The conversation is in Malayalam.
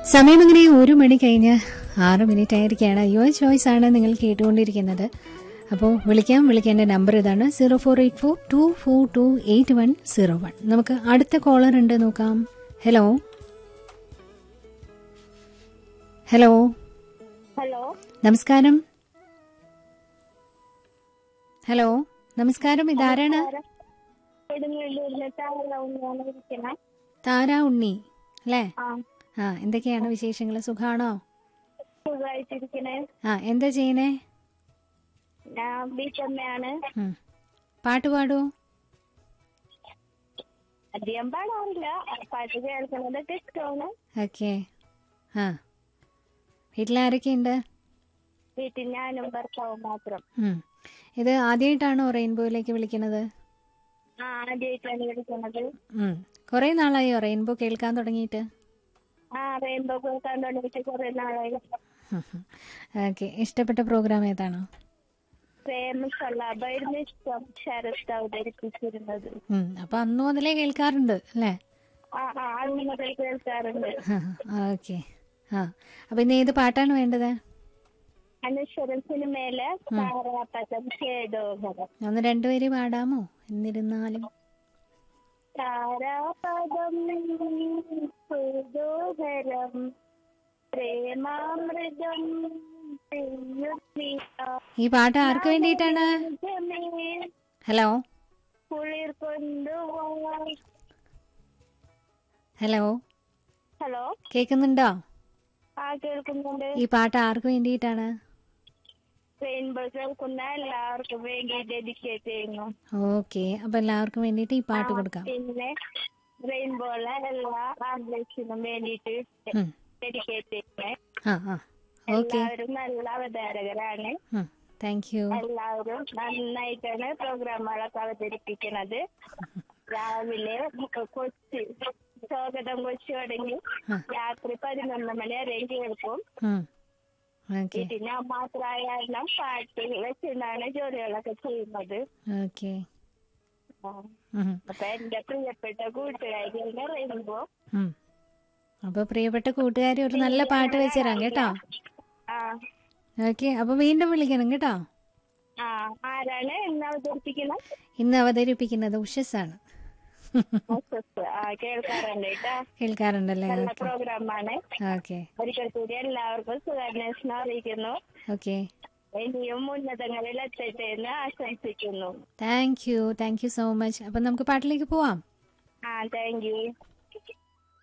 സമയം അങ്ങനെ ഒരു മണി കഴിഞ്ഞ് ആറ് മിനിറ്റ് ആയിരിക്കുകയാണ് യുവർ ചോയ്സ് ആണ് നിങ്ങൾ കേട്ടുകൊണ്ടിരിക്കുന്നത് അപ്പോൾ വിളിക്കാം വിളിക്കേണ്ട നമ്പർ ഇതാണ് zero four eight four two four two eight one zero one നമുക്ക് അടുത്ത കോളർ ഉണ്ട് നോക്കാം ഹലോ ഹലോ ഹലോ നമസ്കാരം ഹലോ നമസ്കാരം ഇതാരാണ് കൊടുങ്ങല്ലൂരിലെ താറാവുന്നാണ് ഇരിക്കണേ താര ഉണ്ണി അല്ലേ ആ ആ എന്തൊക്കെയാണ് വിശേഷങ്ങൾ സുഖാണോ സുഖമായിട്ടിരിക്കണേ ആ എന്താ ചെയ്യുന്നേ ഞാൻ ബീച്ചമ്മയാണ് ഉം. പാട്ട് പാടുവോ അധികം പാടാറില്ല പാട്ട് കേൾക്കുന്നതൊക്കെ ഇഷ്ടമാണ് ഓക്കെ ആ വീട്ടിലാരൊക്കെയുണ്ട് വീട്ടിൽ ഞാനും ഭർത്താവും മാത്രം ഉം. ഇത് ആദ്യമായിട്ടാണോ റെയിൻബോയിലേക്ക് വിളിക്കുന്നത് ആ ആദ്യമായിട്ടാണ് വിളിക്കുന്നത് ഉം. കുറേ നാളായോ റെയിൻബോ കേൾക്കാൻ തുടങ്ങിയിട്ട് ആ റെയിൻബോ കേൾക്കാൻ തുടങ്ങിയിട്ട് കുറെ നാളായി ഓക്കെ ഇഷ്ടപ്പെട്ട പ്രോഗ്രാം ഏതാണോ ഫേമസ് അല്ലാതായിരുന്നു ഇഷ്ടം ശരത്ത് അവതരിപ്പിച്ചിരുന്നത് ഉം. അപ്പൊ അന്ന് മുതലേ കേൾക്കാറുണ്ട് അല്ലേ ആ ആ അന്ന് മുതൽ കേൾക്കാറുണ്ട് ഓക്കെ ആ അപ്പൊ ഇന്ന് ഏത് പാട്ടാണ് വേണ്ടത് അനശ്വരൻ സിനിമയിലെ താരാപഥം ഛേദോഹരം ഒന്ന് രണ്ടുപേര് പാടാമോ എന്നിരുന്നാലും താരാപദം സുദോഹരം പ്രേമാമൃതം ഈ പാട്ട് ആർക്ക് വേണ്ടിയിട്ടാണ് ഹലോ കുളിർ കൊണ്ടുപോവാ ഹലോ ഹലോ കേൾക്കുന്നുണ്ടോ ആ കേൾക്കുന്നുണ്ട് ഈ പാട്ട് ആർക്ക് വേണ്ടിയിട്ടാണ് റെയിൻബോ കേൾക്കുന്ന എല്ലാവർക്കും വേണ്ടി ഡെഡിക്കേറ്റ് ചെയ്യുന്നു ഓക്കെ അപ്പൊ എല്ലാവർക്കും വേണ്ടിയിട്ട് ഈ പാട്ട് കൊടുക്കാം പിന്നെ റെയിൻബോയിലെ എല്ലാ ആംബുലൻസിനും വേണ്ടിയിട്ട് ഉം. ഡെഡിക്കേറ്റ് ചെയ്യുന്നേ ആ ആ ഓക്കെ എല്ലാവരും നല്ല അവതാരകരാണ് താങ്ക് യു എല്ലാവരും നന്നായിട്ടാണ് പ്രോഗ്രാമുകളൊക്കെ അവതരിപ്പിക്കുന്നത് രാവിലെ കൊച്ചി സ്വാഗതം കൊച്ചി തുടങ്ങി രാത്രി പതിനൊന്ന് മണി വരെ കേൾക്കും ഓക്കെ വീട്ടിൽ ഞാൻ മാത്രമായ കാരണം പാട്ട് വെച്ചിട്ടാണ് ജോലികളൊക്കെ ചെയ്യുന്നത് ഓക്കെ ആ. അപ്പൊ എന്റെ പ്രിയപ്പെട്ട കൂട്ടുകാരിയാണ് റെയിൻബോ അപ്പൊ പ്രിയപ്പെട്ട കൂട്ടുകാരി ഒരു നല്ല പാട്ട് വെച്ചുതരാം കേട്ടോ ആ ഓക്കെ അപ്പൊ വീണ്ടും വിളിക്കണം കേട്ടോ ആ ആരാണ് എന്നെ അവതരിപ്പിക്കുന്നത് ഇന്ന് അവതരിപ്പിക്കുന്നത് ഉഷസ്സാണ് ആ കേൾക്കാറുണ്ട് കേട്ടാ കേൾക്കാറുണ്ടല്ലേ നല്ല ഓക്കെ പ്രോഗ്രാമാണ് ഓക്കെ ഒരിക്കൽ കൂടി എല്ലാവർക്കും സുഖാന്വേഷണം അറിയിക്കുന്നു ഓക്കെ ഇനിയും ഉന്നതങ്ങളിൽ എത്തട്ടെ എന്ന് ആശംസിക്കുന്നു thank you thank you so much അപ്പൊ നമുക്ക് പാട്ടിലേക്ക് പോവാം ആ താങ്ക് യു